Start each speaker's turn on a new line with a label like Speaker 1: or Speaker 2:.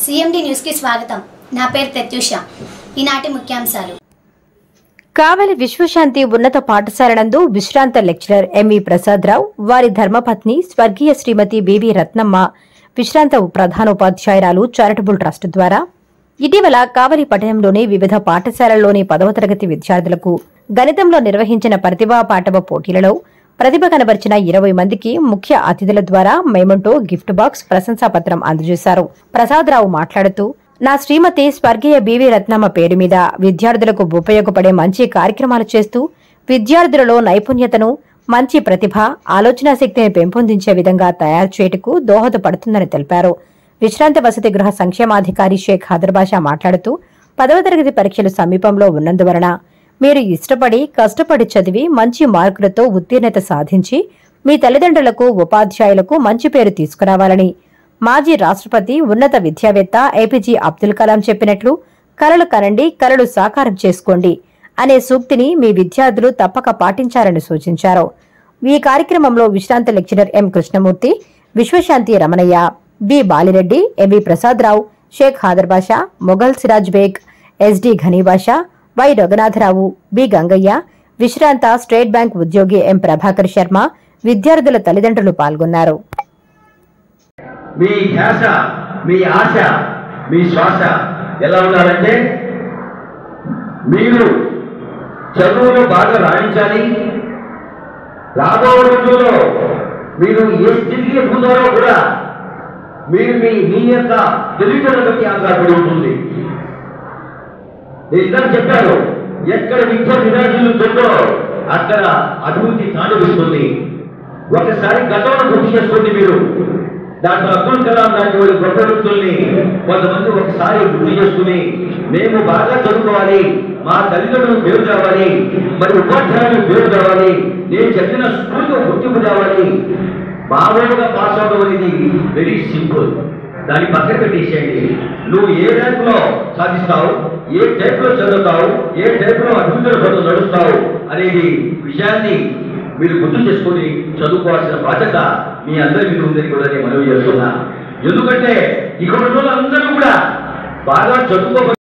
Speaker 1: CMD న్యూస్కి స్వాగతం నా పేరు ప్రత్యూష ఈనాటి ముఖ్యాంశాలు
Speaker 2: కావలి విశ్వశాంతి ఉన్నత పాఠశాల నందు విశ్రాంత లెక్చరర్ ఎంవి ప్రసాదరావు వారి ధర్మపత్ని స్వర్గీయ శ్రీమతి బివి రత్నమ్మ విశ్రాంత ప్రధానోపాధ్యాయురాలు చారిటబుల్ ట్రస్ట్ ద్వారా ఇటీవల కావలి పట్టణంలోని వివిధ పాఠశాలల్లోని పదవ తరగతి విద్యార్థులకు గణితంలో నిర్వహించిన ప్రతిభా పాఠవ పోటీలలో ప్రతిభ కనబరిచిన ఇరవై మందికి ముఖ్య అతిథుల ద్వారా మేమంటో గిఫ్ట్ బాక్స్ ప్రశంసాపత్రం అందజేశారు ప్రసాదరావు మాట్లాడుతూ నా శ్రీమతి స్వర్గీయ బివి రత్నమ్మ పేరు మీద విద్యార్థులకు ఉపయోగపడే మంచి కార్యక్రమాలు చేస్తూ విద్యార్థులలో నైపుణ్యతను మంచి ప్రతిభ ఆలోచనా శక్తిని పెంపొందించే విధంగా తయారు చేయుటకు దోహదపడుతుందని తెలిపారు విశ్రాంత వసతి గృహ సంక్షేమాధికారి షేక్ హదర్బాషా మాట్లాడుతూ పదవ తరగతి పరీక్షలు సమీపంలో ఉన్నందువలన మీరు ఇష్టపడి కష్టపడి చదివి మంచి మార్కులతో ఉత్తీర్ణత సాధించి మీ తల్లిదండ్రులకు ఉపాధ్యాయులకు మంచి పేరు తీసుకురావాలని మాజీ రాష్ట్రపతి ఉన్నత విద్యావేత్త ఏపీజీ అబ్దుల్ కలాం చెప్పినట్లు కలలు కనండి కలలు సాకారం చేసుకోండి అనే సూక్తిని మీ విద్యార్థులు తప్పక పాటించాలని సూచించారు ఈ కార్యక్రమంలో విశ్రాంత lecturer M Krishnamurthy Vishwashanti Ramanayya B Balireddy M V Prasadarao Sheikh Hadar Basha Mughal Siraj Baig S D Ghanibasha Y Raghunatharao B Gangaiah విశ్రాంత స్టేట్ బ్యాంక్ ఉద్యోగి ఎం ప్రభాకర్ శర్మ విద్యార్థుల తల్లిదండ్రులు పాల్గొన్నారు
Speaker 3: మీ ధ్యాస మీ ఆశ మీ శ్వాస ఎలా ఉండాలంటే మీరు చదువును బాగా రాణించాలి రాబో రోజుల్లో మీరు ఏ స్థితికి ఎదుగుతారో కూడా మీరు మీ మీ యొక్క తెలివితేటల బట్టి ఆధారపడి ఉంటుంది నేను ఇద్దరు చెప్పారు ఎక్కడ విద్య విరాజులుతుందో అక్కడ అభివృద్ధి తాండవిస్తుంది ఒకసారి గతంలో గుర్తు చేసుకోండి మీరు డాక్టర్ అబ్దుల్ కలాం లాంటి వాళ్ళు గొప్ప వ్యక్తుల్ని కొంతమంది ఒకసారి గుర్తు చేసుకుని మేము బాగా చదువుకోవాలి మా తల్లిదండ్రులు పేరు కావాలి మరి ఉపాధ్యాయులు పేరు కావాలి నేను చదివిన స్కూల్కి గుర్తింపు కావాలి మామూలుగా పాస్ అవడం అనేది వెరీ సింపుల్ దాన్ని పక్కన పెట్టేసేయండి నువ్వు ఏ ర్యాంకులో సాధిస్తావు ఏ టైప్లో చదువుతావు ఏ టైప్లో అభివృద్ధుల పనులు నడుస్తావు అనేది విషయాన్ని మీరు గుర్తు చేసుకొని చదువుకోవాల్సిన బాధ్యత మీ అందరి మీద ఉందని కూడా నేను మనవి చేస్తున్నా ఎందుకంటే ఇక్కడ ఉన్న వాళ్ళందరూ కూడా బాగా చదువుకో